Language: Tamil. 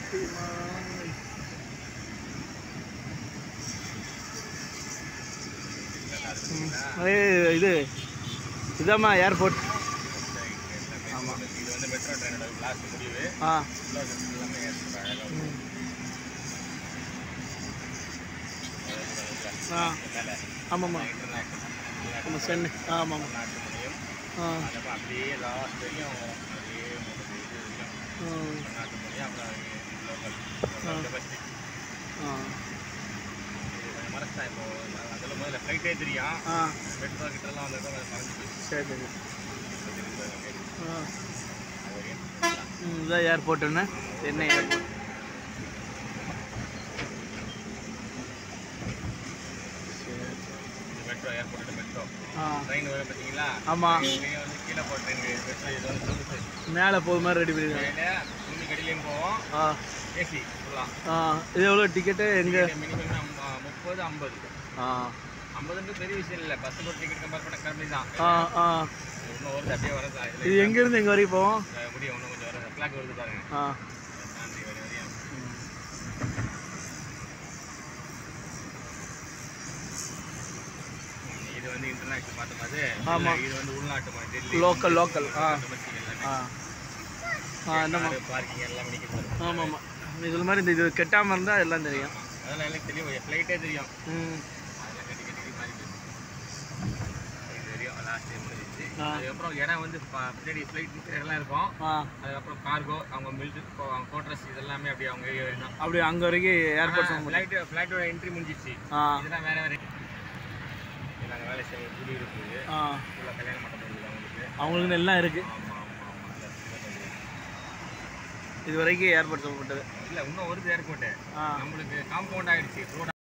ஏய், இது இதாம்மா ஏர்போர்ட் ஆமாம் இது வந்து மெட்ரோ ட்ரெயினோட லாஸ்ட் முடிவு ஆ உள்ள இருக்கிறது எல்லாமே ஏற்பட அழகாக ம். ஆ மேலே ஆமாம்மா இன்டர்நேஷனல் ஆமாம் சென்னை ஆமாம் நாட்டு முடியும் ஆ அதுக்கப்புறம் அப்படியே லாஸ்ட் வரையும் அப்படியே உங்களுக்கு இது இருக்கும் ம். நாட்டு முடியும் அப்புறம் லோக்கல் டொமஸ்டிக் ஆ இது கொஞ்சம் மறந்துட்டேன் இப்போ அதில் முதல்ல ஃப்ளைட்டே தெரியும் ஆ மெட்ரோ கிட்டலாம் வந்து கொஞ்சம் மறந்து போச்சு சரி சரி ஆ அது வரையும் ம், இதான் ஏர்போர்ட்டுன்னு சென்னை ஏர்போர்ட் இது மெட்ரோ ஏர்போர்ட் மெட்ரோ ஆ ட்ரெயின் வர பார்த்தீங்களா ஆமாம் இங்கே வந்து கீழே போகிற ட்ரெயின் மெட்ரோ இது வந்து சொகுசு மேலே போகிற மாதிரி ரெடி பண்ணிருக்காங்க ட்ரெயினில் பூமி கடிலையும் போவோம் ஆ ஏசி ஃபுல்லாக ஆ இது எவ்வளோ டிக்கெட்டு எங்கே மினிமம் முப்பது ஐம்பது ஆ ஐம்பதுன்றது பெரிய விஷயம் இல்லை பஸ்ஸுக்கு ஒரு டிக்கெட் கம்பேர் பண்ண கம்மி தான் ஆ ஆ இன்னும் வருது அப்படியே வரது இது இதில் எங்கேருந்து எங்கே வரைக்கும் போவோம் முடியும் இன்னும் கொஞ்சம் வர கிளாக் வருது பாருங்க ஆ தாண்டி வர வரையும் இது வந்து இன்டர்நேஷனல் பார்த்த மாதிரி ஆமா. இது வந்து உள்நாட்டு மாதிரி டெல்லி லோக்கல் லோக்கல் ஆ டொமஸ்டிக் எல்லாமே ஆ ஆ என்னம்மா பார்க்கிங் எல்லாம் நிற்கிறது ஆமாம் ஆமாம் நீ சொல்ல மாதிரி இந்த இது கெட்டாமல் இருந்தால் எல்லாம் தெரியும் அதெல்லாம் எல்லாம் தெரியும் ஃப்ளைட்டே தெரியும் ம் அதெல்லாம் கட்டி கட்டி மாறி போயிடுச்சு. இது தெரியும் லாஸ்ட் டைம் முடிஞ்சிச்சு ஆ. அதுக்கப்புறம் இடம் வந்து ப- பின்னாடி ஃப்ளைட் எல்லாம் இருக்கும் ஆ அதுக்கப்புறம் கார்கோ அவங்க மில்ட் அவங்க கோட்ரஸ் இதெல்லாமே அப்படியே அவங்க ஏரியா தான் அப்படி அங்கே வரைக்கும் ஏர்போர்ட் போக முடியும் ஃப்ளைட் ஃப்ளைட்டோட என்ட்ரி முடிஞ்சிச்சு ஆ இதெல்லாம் வேற வேற நாங்கள் வேலை செய்ய குடி இருக்குது ஆ ஃபுல்லாக கல்யாணம் பண்ண முடியுது அவங்களுக்கு அவங்களுக்கு எல்லாம் இருக்குது ஆமாம் ஆமாம் ஆமாம் இல்லை இது வரைக்கும் ஏர்போர்ட் சொல்லப்பட்டது இல்லை இன்னும் வருது ஏர்போர்ட்டு ஆ நம்மளுக்கு காம்பவுண்ட் ஆயிடுச்சு ரோட்